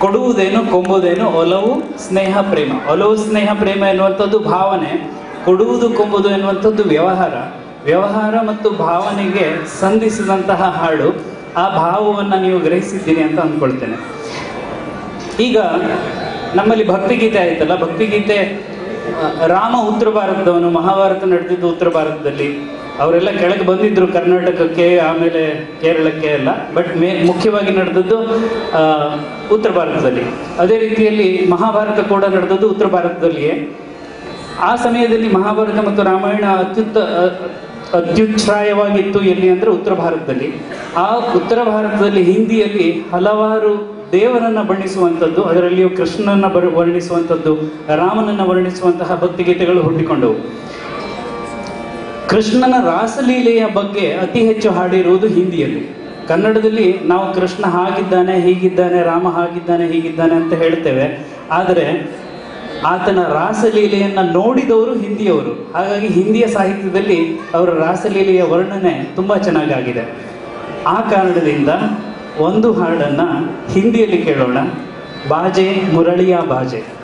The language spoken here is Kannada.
ಕೊಡುವುದೇನು ಕೊಂಬುದೇನು ಒಲವು ಸ್ನೇಹ ಪ್ರೇಮ ಒಲವು ಸ್ನೇಹ ಪ್ರೇಮ ಎನ್ನುವಂಥದ್ದು ಭಾವನೆ ಕೊಡುವುದು ಕೊಂಬುದು ಎನ್ನುವಂಥದ್ದು ವ್ಯವಹಾರ ವ್ಯವಹಾರ ಮತ್ತು ಭಾವನೆಗೆ ಸಂಧಿಸಿದಂತಹ ಹಾಡು ಆ ಭಾವವನ್ನು ನೀವು ಗ್ರಹಿಸಿದ್ದೀನಿ ಅಂತ ಅಂದ್ಕೊಳ್ತೇನೆ ಈಗ ನಮ್ಮಲ್ಲಿ ಭಕ್ತಿಗೀತೆ ಆಯ್ತಲ್ಲ ಭಕ್ತಿಗೀತೆ ಆ, ರಾಮ ಉತ್ತರ ಭಾರತದವನು ಮಹಾಭಾರತ ನಡೆದಿದ್ದು ಉತ್ತರ ಭಾರತದಲ್ಲಿ ಅವರೆಲ್ಲ ಕೆಳಗೆ ಬಂದಿದ್ರು ಕರ್ನಾಟಕಕ್ಕೆ ಆಮೇಲೆ ಕೇರಳಕ್ಕೆ ಎಲ್ಲ ಬಟ್ ಮೇ ಮುಖ್ಯವಾಗಿ ನಡೆದದ್ದು ಆ, ಉತ್ತರ ಭಾರತದಲ್ಲಿ ಅದೇ ರೀತಿಯಲ್ಲಿ ಮಹಾಭಾರತ ಕೂಡ ನಡೆದದ್ದು ಉತ್ತರ ಭಾರತದಲ್ಲಿಯೇ ಆ ಸಮಯದಲ್ಲಿ ಮಹಾಭಾರತ ಮತ್ತು ರಾಮಾಯಣ ಅತ್ಯುತ್ತ ಅ- ಅತ್ಯುಚ್ಛ್ರಾಯವಾಗಿತ್ತು ಎಲ್ಲಿ ಅಂದ್ರೆ ಉತ್ತರ ಭಾರತದಲ್ಲಿ ಆ ಉತ್ತರ ಭಾರತದಲ್ಲಿ ಹಿಂದಿಯಲ್ಲಿ ಹಲವಾರು ದೇವರನ್ನ ಬಣ್ಣಿಸುವಂಥದ್ದು ಅದರಲ್ಲಿಯೂ ಕೃಷ್ಣನನ್ನ ಬರ್ ವರ್ಣಿಸುವಂಥದ್ದು ರಾಮನನ್ನ ವರ್ಣಿಸುವಂತಹ ಭಕ್ತಿಗೀತೆಗಳು ಹುಟ್ಟಿಕೊಂಡವು ಕೃಷ್ಣನ ರಾಸಲೀಲೆಯ ಬಗ್ಗೆ ಅತಿ ಹೆಚ್ಚು ಹಾಡಿರುವುದು ಹಿಂದಿಯಲ್ಲಿ ಕನ್ನಡದಲ್ಲಿ ನಾವು ಕೃಷ್ಣ ಹಾಗಿದ್ದಾನೆ ಹೀಗಿದ್ದಾನೆ ರಾಮ ಹಾಗಿದ್ದಾನೆ ಹೀಗಿದ್ದಾನೆ ಅಂತ ಹೇಳ್ತೇವೆ ಆದರೆ ಆತನ ರಾಸಲೀಲೆಯನ್ನ ನೋಡಿದವರು ಹಿಂದಿಯವರು ಹಾಗಾಗಿ ಹಿಂದಿಯ ಸಾಹಿತ್ಯದಲ್ಲಿ ಅವರ ರಾಸಲೀಲೆಯ ವರ್ಣನೆ ತುಂಬಾ ಚೆನ್ನಾಗಾಗಿದೆ ಆ ಕಾರಣದಿಂದ ಒಂದು ಹಾಡನ್ನ ಹಿಂದಿಯಲ್ಲಿ ಕೇಳೋಣ ಬಾಜೆ ಮುರಳಿಯ ಬಾಜೆ